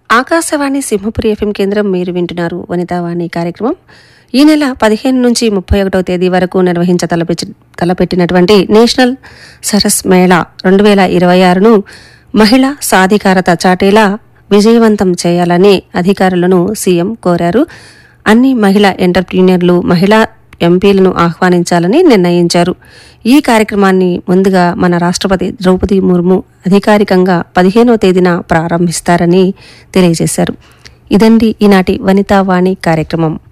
Akashvani Simhapuri FM కేంద్రం మీరు వింటున్నారు వనితావాణి కార్యక్రమం ఈ నెల పదిహేను నుంచి ముప్పై ఒకటో తేదీ వరకు నిర్వహించ తలపెచ్చి తలపెట్టినటువంటి నేషనల్ సరస్ మేళా రెండు వేల ఇరవై ఆరును మహిళా సాధికారత చాటేలా విజయవంతం చేయాలని అధికారులను సీఎం కోరారు అన్ని మహిళా ఎంటర్ప్రీనియర్లు మహిళా ఎంపీలను ఆహ్వానించాలని నిర్ణయించారు ఈ కార్యక్రమాన్ని ముందుగా మన రాష్ట్రపతి ద్రౌపది ముర్ము అధికారికంగా పదిహేనో తేదీన ప్రారంభిస్తారని తెలియజేశారు ఇదండి ఈనాటి వనితా వాణి కార్యక్రమం